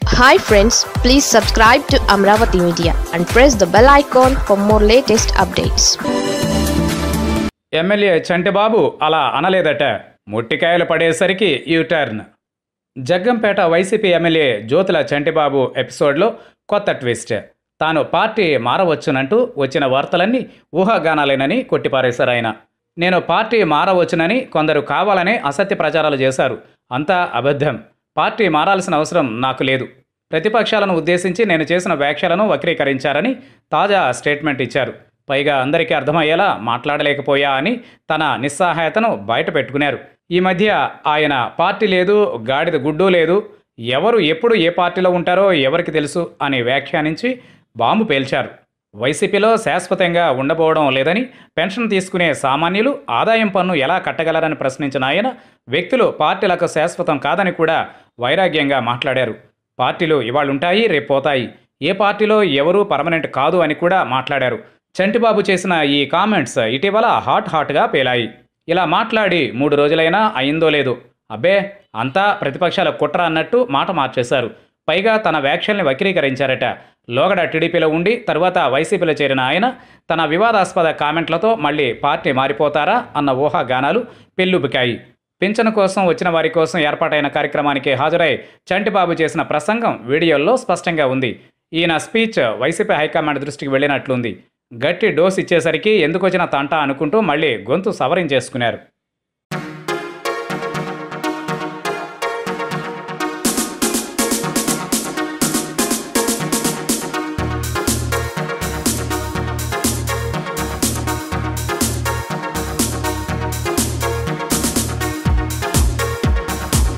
hi friends please subscribe to Amaravati media and press the bell icon for more latest updates MLA Chantibabu అలా అనలేదట ముట్టికాయలు పడేసరికి U turn Jaggampeta YCP MLA Jyothula Chantibabu ఎపిసోడ్లో కొత్త ట్విస్ట్ తాను పార్టీ మారవచ్చునంటూ వచ్చిన వార్తలన్నీ ఊహాగానాలేనని కొట్టిపారేశారు ఆయన నేను పార్టీ మారవచ్చునని కొందరు కావాలనే అసత్య ప్రచారాలు చేశారు అంతా అబద్ధం పార్టీ మారాల్సిన అవసరం నాకు లేదు ప్రతిపక్షాలను ఉద్దేశించి నేను చేసిన వ్యాఖ్యలను వక్రీకరించారని తాజా స్టేట్మెంట్ ఇచ్చారు పైగా అందరికీ అర్థమయ్యేలా మాట్లాడలేకపోయా అని తన నిస్సహాయతను బయట పెట్టుకున్నారు ఈ మధ్య ఆయన పార్టీ లేదు గాడిద గుడ్డు లేదు ఎవరు ఎప్పుడు ఏ పార్టీలో ఉంటారో ఎవరికి తెలుసు అని వ్యాఖ్యానించి బాంబు పేల్చారు వైసీపీలో శాశ్వతంగా ఉండబోవడం లేదని పెన్షన్ తీసుకునే సామాన్యులు ఆదాయం పన్ను ఎలా కట్టగలరని ప్రశ్నించిన ఆయన వ్యక్తులు పార్టీలకు శాశ్వతం కాదని కూడా వైరాగ్యంగా మాట్లాడారు పార్టీలు ఇవాళ ఉంటాయి రేపు పోతాయి ఏ పార్టీలో ఎవరూ పర్మనెంట్ కాదు అని కూడా మాట్లాడారు చంటిబాబు చేసిన ఈ కామెంట్స్ ఇటీవల హాట్ హాట్గా పేలాయి ఇలా మాట్లాడి మూడు రోజులైనా అయిందో లేదో అబ్బే అంతా ప్రతిపక్షాల కుట్ర అన్నట్టు మాట మార్చేశారు పైగా తన వ్యాఖ్యల్ని వక్రీకరించారట లోగడ టీడీపీలో ఉండి తరువాత వైసీపీలో చేరిన ఆయన తన వివాదాస్పద కామెంట్లతో మళ్ళీ పార్టీ మారిపోతారా అన్న ఊహాగానాలు పెల్లుబికాయి పింఛను కోసం వచ్చిన వారి కోసం ఏర్పాటైన కార్యక్రమానికి హాజరై చంటిబాబు చేసిన ప్రసంగం వీడియోల్లో స్పష్టంగా ఉంది ఈయన స్పీచ్ వైసీపీ హైకమాండ్ దృష్టికి వెళ్ళినట్లుంది గట్టి డోస్ ఇచ్చేసరికి ఎందుకు వచ్చిన తంట అనుకుంటూ మళ్ళీ గొంతు సవరించేసుకున్నారు